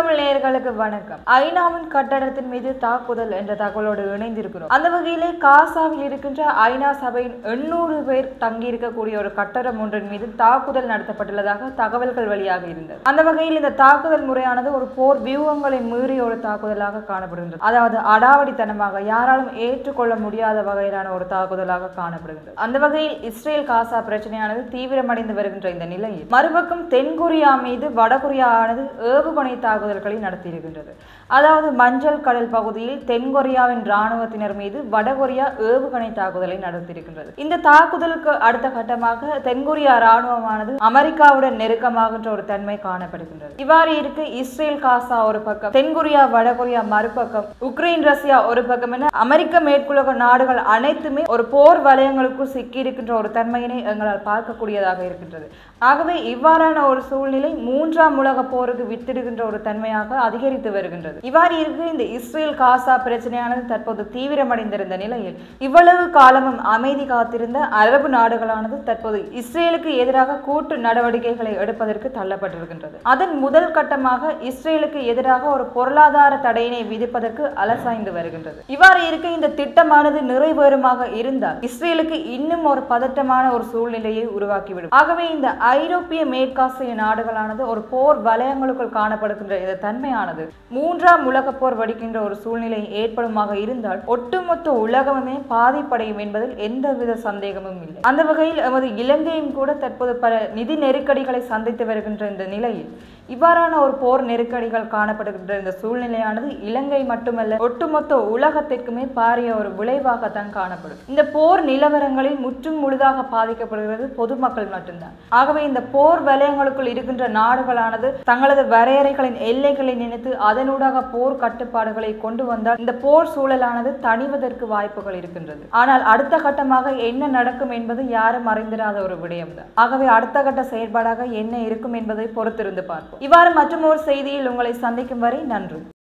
தமிழ் நேயர்களுக்கு வணக்கம் ஐநாவின் கட்டடத்தின் மீது தாக்குதல் என்ற தகவலோடு இணைந்திருக்கிறோம் அந்த வகையிலே காசாவில் இருக்கின்ற ஐநா சபையின் எண்ணூறு பேர் தங்கியிருக்கக்கூடிய ஒரு கட்டடம் ஒன்றின் மீது தாக்குதல் நடத்தப்பட்டுள்ளதாக தகவல்கள் வெளியாக இருந்தது அந்த வகையில் இந்த தாக்குதல் முறையானது ஒரு போர் வியூகங்களை மீறிய ஒரு தாக்குதலாக காணப்படுகின்றது அதாவது அடாவடித்தனமாக யாராலும் ஏற்றுக்கொள்ள முடியாத வகையிலான ஒரு தாக்குதலாக காணப்படுகின்றது அந்த வகையில் இஸ்ரேல் காசா பிரச்சனையானது தீவிரமடைந்து வருகின்ற இந்த நிலையில் மறுபக்கம் தென்கொரியா மீது வடகொரியா ஆனது ஏவுகணை தாக்குதல்களை நடத்தியிருக்கின்றது அதாவது மஞ்சள் கடல் பகுதியில் தென்கொரியாவின் இராணுவத்தினர் மீது வடகொரியா ஏவுகணை தாக்குதலை நடத்தியிருக்கின்றது இந்த தாக்குதலுக்கு அடுத்த கட்டமாக தென்கொரியா இராணுவமானது அமெரிக்காவுடன் நெருக்கமாகின்ற ஒரு தன்மை காணப்படுகின்றது இவ்வாறு இருக்க இஸ்ரேல் காசா ஒரு பக்கம் தென்கொரியா வடகொரியா மறுபக்கம் உக்ரைன் ரஷ்யா ஒரு பக்கம் என அமெரிக்க மேற்குலக நாடுகள் அனைத்துமே ஒரு போர் வலயங்களுக்குள் சிக்கியிருக்கின்ற ஒரு தன்மையினை எங்களால் பார்க்கக்கூடியதாக இருக்கின்றது ஆகவே இவ்வாறான ஒரு சூழ்நிலை மூன்றாம் உலக போருக்கு வித்திடுகின்ற ஒரு தன்மையாக அதிகரித்து வருகின்றது இவ்வாறு இருக்க இந்த இஸ்ரேல் காசா பிரச்சனையானது தற்போது தீவிரமடைந்திருந்த நிலையில் இவ்வளவு காலமும் அமைதி காத்திருந்த அரபு நாடுகளானது தற்போது இஸ்ரேலுக்கு எதிராக கூட்டு நடவடிக்கைகளை எடுப்பதற்கு தள்ளப்பட்டிருக்கின்றது அதன் முதல் கட்டமாக இஸ்ரேலுக்கு எதிராக ஒரு பொருளாதார தடையினை விதிப்பதற்கு அலசாய்ந்து வருகின்றது இவ்வாறு இருக்க இந்த திட்டமானது நிறைவேறுமாக இருந்தால் இஸ்ரேலுக்கு இன்னும் ஒரு பதட்டமான ஒரு சூழ்நிலையை உருவாக்கிவிடும் ஆகவே இந்த ஐரோப்பிய மேற்காசிய நாடுகளானது ஒரு போர் வலயங்களுக்குள் காணப்படுகின்ற இந்த தன்மையானது மூன்றாம் உலக போர் வடிக்கின்ற ஒரு சூழ்நிலை ஏற்படுமாக இருந்தால் ஒட்டுமொத்த உலகமுமே பாதிப்படையும் என்பதில் எந்தவித சந்தேகமும் இல்லை அந்த வகையில் எமது இலங்கையும் கூட தற்போது பல நிதி நெருக்கடிகளை சந்தித்து வருகின்ற இந்த நிலையில் இவ்வாறான ஒரு போர் நெருக்கடிகள் காணப்படுகின்ற இந்த சூழ்நிலையானது இலங்கை மட்டுமல்ல ஒட்டுமொத்த உலகத்திற்குமே பாரிய ஒரு விளைவாகத்தான் காணப்படும் இந்த போர் நிலவரங்களில் முற்றும் முழுதாக பாதிக்கப்படுகிறது பொதுமக்கள் மட்டும்தான் ஆகவே இந்த போர் வலயங்களுக்குள் இருக்கின்ற நாடுகளானது தங்களது வரையறைகளின் எல்லைகளை நினைத்து அதனூடாக போர் கட்டுப்பாடுகளை கொண்டு வந்தால் இந்த போர் சூழலானது தணிவதற்கு வாய்ப்புகள் இருக்கின்றது ஆனால் அடுத்த கட்டமாக என்ன நடக்கும் என்பது யாரும் அறிந்திராத ஒரு விடயம்தான் ஆகவே அடுத்த கட்ட செயற்பாடாக என்ன இருக்கும் என்பதை பொறுத்திருந்து பார்ப்போம் இவ்வாறு மற்றும் ஒரு செய்தியில் உங்களை சந்திக்கும் வரை நன்றி